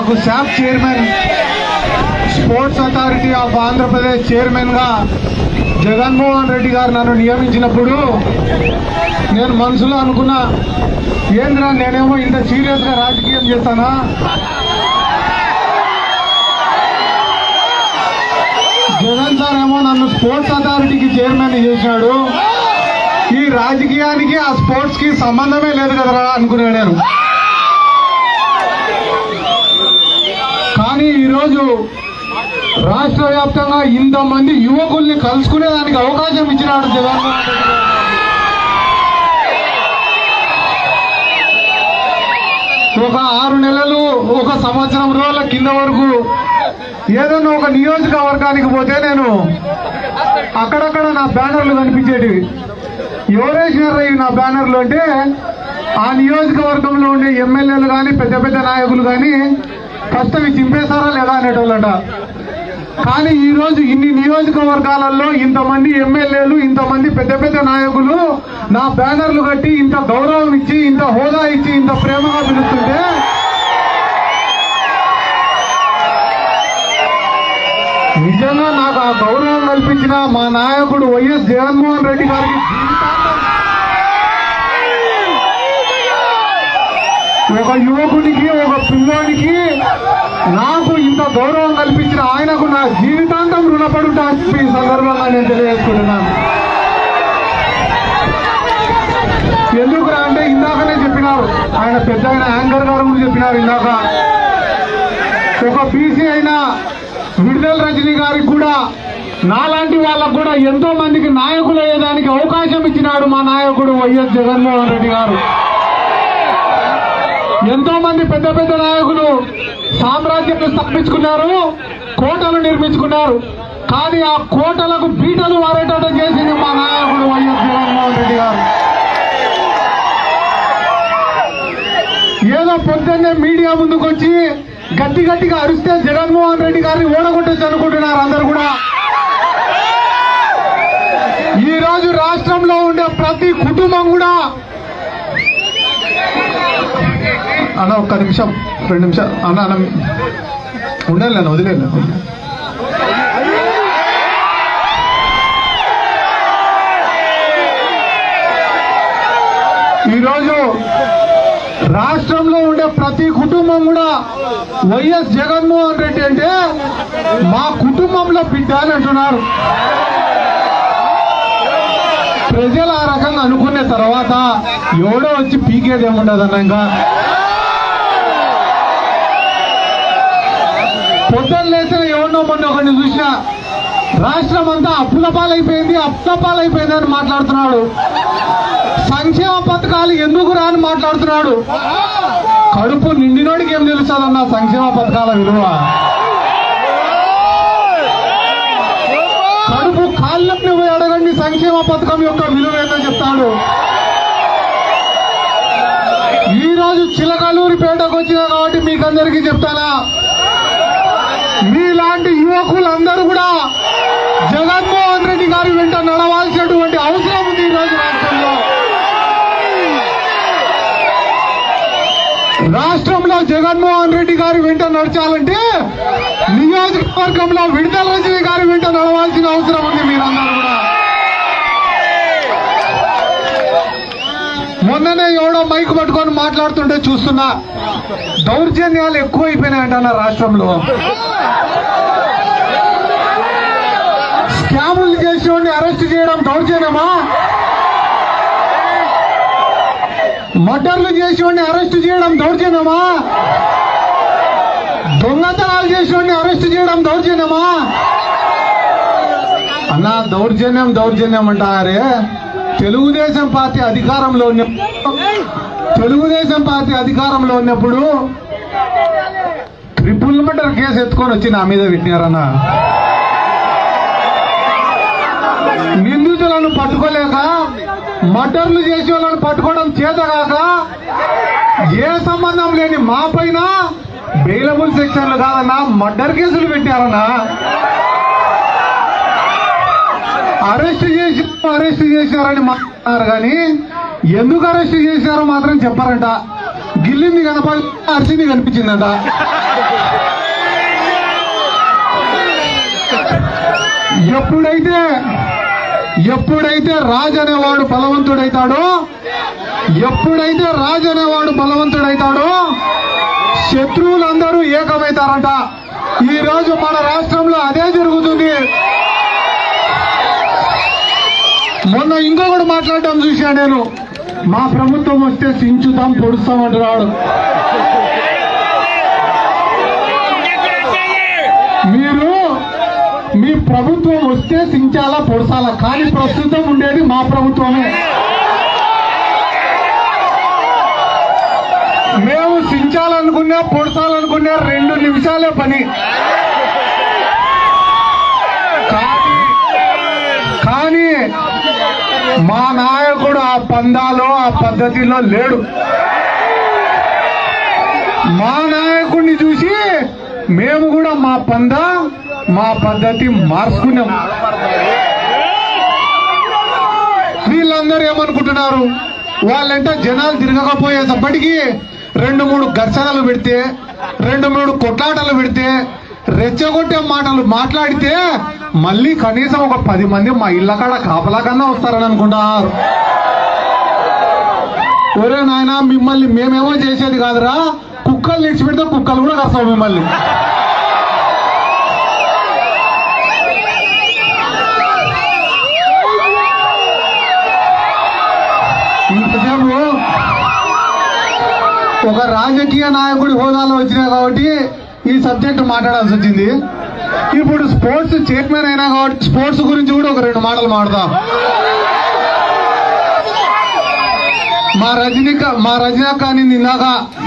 నాకు SAAP chairman sports authority of Andhra Pradesh chairman గా జగన్మోహన్ రెడ్డి గారు నన్ను నియమించినప్పుడు నేను మనసులో అనుకున్నా ఏంద్రా నేనేమో ఇంత సీరియస్ గా రాజకీయం చేస్తానా జగన్ సార్ ఏమో నన్ను స్పోర్ట్స్ అథారిటీకి చైర్మన్ చేశాడు ఈ రాజకీయానికి ఆ స్పోర్ట్స్ కి సంబంధమే లేదు కదరా అనుకున్నాను నేను కానీ ఈరోజు రాష్ట్ర వ్యాప్తంగా ఇంతమంది యువకుల్ని కలుసుకునే దానికి అవకాశం ఇచ్చినాడు జగన్మోహన్ రెడ్డి గారు. ఒక ఆరు నెలలు ఒక సంవత్సరం రోజుల కింద వరకు ఏదైనా ఒక నియోజకవర్గానికి పోతే నేను అక్కడక్కడ నా బ్యానర్లు కనిపించేటివి ఎవరేసినారా ఇవి నా బ్యానర్లు అంటే ఆ నియోజకవర్గంలో ఉండే ఎమ్మెల్యేలు కానీ పెద్ద పెద్ద నాయకులు కానీ ఫస్ట్ అవి చింపేశారా లేదా అనేటోళ్ళంట కానీ ఈ రోజు ఇన్ని నియోజకవర్గాలలో ఇంతమంది ఎమ్మెల్యేలు ఇంతమంది పెద్ద పెద్ద నాయకులు నా బ్యానర్లు కట్టి ఇంత గౌరవం ఇచ్చి ఇంత హోదా ఇచ్చి ఇంత ప్రేమగా పిలుస్తుంటే నిజంగా నాకు ఆ గౌరవం కల్పించిన మా నాయకుడు వైఎస్ జగన్మోహన్ రెడ్డి గారికి జీవితాంతం ఒక యువకుడికి ఒక పిల్లోడికి నాకు ఇంత గౌరవం కల్పించిన ఆయనకు నా జీవితాంతం రుణపడి ఉంటా అని చెప్పి ఈ సందర్భంగా నేను తెలియజేసుకుంటున్నాను ఎందుకురా అంటే ఇందాకనే చెప్పినారు ఆయన పెద్ద ఆయన యాంకర్ గారు కూడా చెప్పినారు ఇందాక ఒక బీసీ అయిన విడుదల రజనీ గారికి కూడా నాలాంటి వాళ్ళకు కూడా ఎంతో మందికి నాయకులు అయ్యేదానికి అవకాశం ఇచ్చినాడు మా నాయకుడు వైఎస్ జగన్మోహన్ రెడ్డి గారు ఎంతో మంది పెద్ద పెద్ద నాయకులు సామ్రాజ్యాలు స్థాపించుకున్నారు కోటలు నిర్మించుకున్నారు కానీ ఆ కోటలకు బీటలు వారేటట్టు చేసింది మా నాయకుడు వైఎస్ జగన్మోహన్ రెడ్డి గారు ఏదో పొద్దున్నే మీడియా ముందుకు వచ్చి గట్టి గట్టిగా అరిస్తే జగన్మోహన్ రెడ్డి గారిని ఓడగొట్టచ్చు అనుకుంటున్నారు అందరు కూడా ఈ రోజు రాష్ట్రంలో ఉండే ప్రతి కుటుంబం కూడా అన్న ఒక్క నిమిషం రెండు నిమిషాలు అన్న అన్న ఉండాలి నన్ను వదిలేదు ఈరోజు రాష్ట్రంలో ఉండే ప్రతి కుటుంబం కూడా వైఎస్ జగన్మోహన్ రెడ్డి అంటే మా కుటుంబంలో బిడ్డ అని అంటున్నారు ప్రజలు ఆ రకంగా అనుకునే తర్వాత ఎవడో వచ్చి పీకేది ఏముండదన్న ఇంకా పొద్దున్న లేచిన ఎవరినో మొన్న ఒకరిని చూసిన రాష్ట్రం అంతా అప్పుల పాలైపోయింది అప్పుల పాలైపోయింది అని మాట్లాడుతున్నాడు సంక్షేమ పథకాలు ఎందుకు రాని మాట్లాడుతున్నాడు కడుపు నిండినోడికి ఏం తెలుస్తుందన్న సంక్షేమ పథకాల విలువ కడుపు కాళ్ళని పోయి అడగండి సంక్షేమ పథకం యొక్క విలువ ఏందో చెప్తాడు ఈ రోజు చిలకలూరిపేటకు వచ్చినా కాబట్టి మీకు అందరికీ చెప్తానా మీలాంటి యువకులందరూ కూడా జగన్మోహన్ రెడ్డి గారి వెంట నడవాల్సినటువంటి అవసరం ఉంది ఈ రోజు రాష్ట్రంలో రాష్ట్రంలో జగన్మోహన్ రెడ్డి గారి వెంట నడచాలంటే నియోజకవర్గంలో విడుదల రజనీ గారి వెంట నడవాల్సిన అవసరం ఉంది మీరందరూ కూడా మొన్ననే ఎవడో మైక్ పట్టుకొని మాట్లాడుతుంటే చూస్తున్నా దౌర్జన్యాలు ఎక్కువైపోయినాయంట రాష్ట్రంలో స్కాములు చేసేవాడిని అరెస్ట్ చేయడం దౌర్జన్యమా మర్డర్లు చేసేవాడిని అరెస్ట్ చేయడం దౌర్జన్యమా దొంగతనాలు చేసేవాడిని అరెస్ట్ చేయడం దౌర్జన్యమా అన్నా దౌర్జన్యం దౌర్జన్యం అంటారే తెలుగుదేశం పార్టీ అధికారంలో ఉన్న తెలుగుదేశం పార్టీ అధికారంలో ఉన్నప్పుడు ట్రిపుల్ మర్డర్ కేసు ఎత్తుకొని వచ్చి నా మీద పెట్టినారన్నా నిందితులను పట్టుకోలేక మర్డర్లు చేసే వాళ్ళని పట్టుకోవడం చేతగాక ఏ సంబంధం లేని మా పైన బెయిలబుల్ సెక్షన్లు కాదన్నా మర్డర్ కేసులు పెట్టారన్నా అరెస్ట్ చేసి అరెస్ట్ చేశారని మాట్లాడారు కానీ ఎందుకు అరెస్ట్ చేశారో మాత్రం చెప్పారంట గిల్లింది కనపడి అరిసింది కనిపించిందంట ఎప్పుడైతే ఎప్పుడైతే రాజు అనేవాడు బలవంతుడైతాడో ఎప్పుడైతే రాజు అనేవాడు బలవంతుడైతాడో శత్రువులందరూ ఏకమవుతారంట ఈ రోజు మన రాష్ట్రంలో అదే జరుగుతుంది మొన్న ఇంకొకటి మాట్లాడటం చూసా నేను మా ప్రభుత్వం వస్తే సించుతాం పొడుస్తాం అంటున్నాడు మీరు మీ ప్రభుత్వం వస్తే సించాలా పొడసాలా కానీ ప్రస్తుతం ఉండేది మా ప్రభుత్వమే మేము సించాలనుకున్నా పొడసాలనుకున్నా రెండు నిమిషాలే పని కానీ కానీ మా నాయకుడు ఆ పందాలో ఆ పద్ధతిలో లేడు మా నాయకుడిని చూసి మేము కూడా మా పంద మా పద్ధతి మార్చుకున్నాం వీళ్ళందరూ ఏమనుకుంటున్నారు వాళ్ళంటే జనాలు తిరగకపోయేటప్పటికీ రెండు మూడు ఘర్షణలు పెడితే రెండు మూడు కొట్లాటలు పెడితే రెచ్చగొట్టే మాటలు మాట్లాడితే మళ్ళీ కనీసం ఒక పది మంది మా ఇళ్ళ కాడ కాపలా కన్నా వస్తారని అనుకుంటారు ఒరే నాయన మిమ్మల్ని మేమేమో చేసేది కాదురా కుక్కలు నిడిచిపెడితే కుక్కలు కూడా కడతాం మిమ్మల్ని ఇంతసేపు ఒక రాజకీయ నాయకుడి హోదాలో వచ్చినా కాబట్టి ఈ సబ్జెక్ట్ మాట్లాడాల్సి వచ్చింది ఇప్పుడు స్పోర్ట్స్ చైర్మన్ అయినా కాబట్టి స్పోర్ట్స్ గురించి కూడా ఒక రెండు మాటలు మాడదాం మా రజనీక మా రజనీక అనింది ఇందాక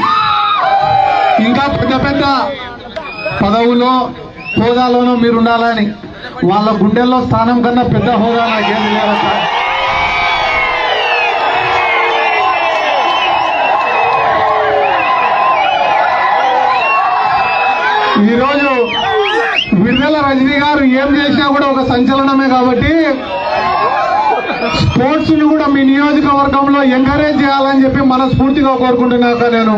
ఇంకా పెద్ద పెద్ద పదవులో హోదాలోనో మీరు ఉండాలని వాళ్ళ గుండెల్లో స్థానం కన్నా పెద్ద హోదా నాకేం లేదక్క ఈరోజు విడుదల రజనీ గారు ఏం చేసినా కూడా ఒక సంచలనమే కాబట్టి స్పోర్ట్స్ ని కూడా మీ నియోజకవర్గంలో ఎంకరేజ్ చేయాలని చెప్పి మనస్ఫూర్తిగా కోరుకుంటున్నాక నేను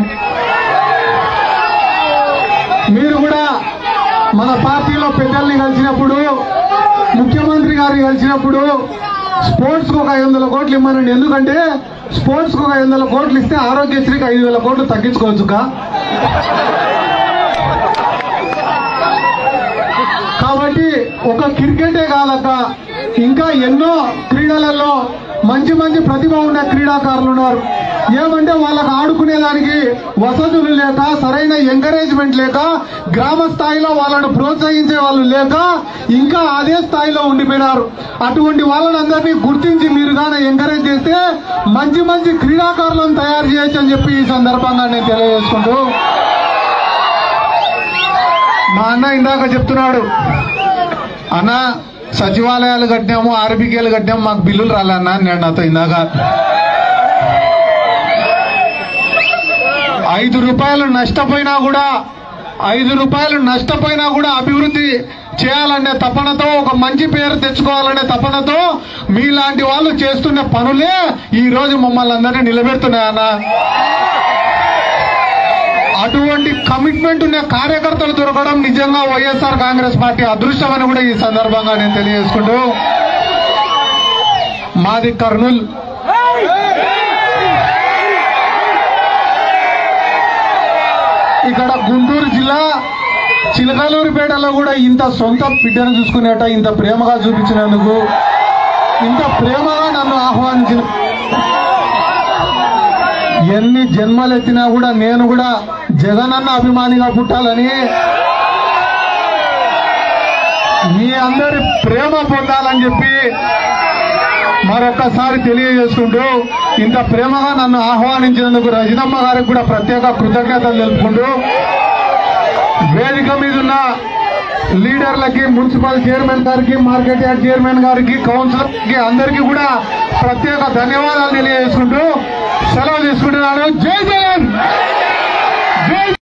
మీరు కూడా మన పార్టీలో పెద్దల్ని కలిసినప్పుడు ముఖ్యమంత్రి గారిని కలిసినప్పుడు స్పోర్ట్స్ కు ఒక ఐదు వందల కోట్లు ఇమ్మనండి ఎందుకంటే స్పోర్ట్స్ కు ఒక ఐదు వందల కోట్లు ఇస్తే ఆరోగ్యశ్రీకి ఐదు వేల కోట్లు తగ్గించుకోవచ్చు కాబట్టి ఒక క్రికెటే కాదక్క ఇంకా ఎన్నో క్రీడలలో మంచి మంచి ప్రతిభ ఉన్న క్రీడాకారులు ఉన్నారు ఏమంటే వాళ్ళకి ఆడుకునేదానికి వసతులు లేక సరైన ఎంకరేజ్మెంట్ లేక గ్రామ స్థాయిలో వాళ్ళను ప్రోత్సహించే వాళ్ళు లేక ఇంకా అదే స్థాయిలో ఉండిపోయినారు అటువంటి వాళ్ళని అందరినీ గుర్తించి మీరు కానీ ఎంకరేజ్ చేస్తే మంచి మంచి క్రీడాకారులను తయారు చేయొచ్చు అని చెప్పి ఈ సందర్భంగా నేను తెలియజేసుకుంటూ మా అన్న ఇందాక చెప్తున్నాడు అన్న సచివాలయాలు కట్టినాము ఆర్బికేలు కట్టినాము మాకు బిల్లులు రాలన్నా నేను నాతో ఇందాక ఐదు రూపాయలు నష్టపోయినా కూడా ఐదు రూపాయలు నష్టపోయినా కూడా అభివృద్ధి చేయాలనే తపనతో ఒక మంచి పేరు తెచ్చుకోవాలనే తపనతో మీలాంటి వాళ్ళు చేస్తున్న పనులే ఈ రోజు మమ్మల్ని అందరినీ నిలబెడుతున్నాయన్న అటువంటి కమిట్మెంట్ ఉన్న కార్యకర్తలు దొరకడం నిజంగా వైఎస్ఆర్ కాంగ్రెస్ పార్టీ అదృష్టం అని కూడా ఈ సందర్భంగా నేను తెలియజేసుకుంటూ మాది కర్నూల్ ఇక్కడ గుంటూరు జిల్లా చిలకలూరిపేటలో కూడా ఇంత సొంత బిడ్డను చూసుకునేట ఇంత ప్రేమగా చూపించినందుకు ఇంత ప్రేమగా నన్ను ఆహ్వానించిన ఎన్ని జన్మలెత్తినా కూడా నేను కూడా జగనన్న అభిమానిగా పుట్టాలని మీ అందరి ప్రేమ పొందాలని చెప్పి మరొకసారి తెలియజేసుకుంటూ ఇంత ప్రేమగా నన్ను ఆహ్వానించినందుకు రజనమ్మ గారికి కూడా ప్రత్యేక కృతజ్ఞతలు తెలుపుకుంటూ వేదిక మీద ఉన్న లీడర్లకి మున్సిపల్ చైర్మన్ గారికి మార్కెట్ యార్డ్ చైర్మన్ గారికి కౌన్సిలర్ కి అందరికీ కూడా ప్రత్యేక ధన్యవాదాలు తెలియజేసుకుంటూ సెలవు తీసుకుంటున్నాను జై జగన్ జై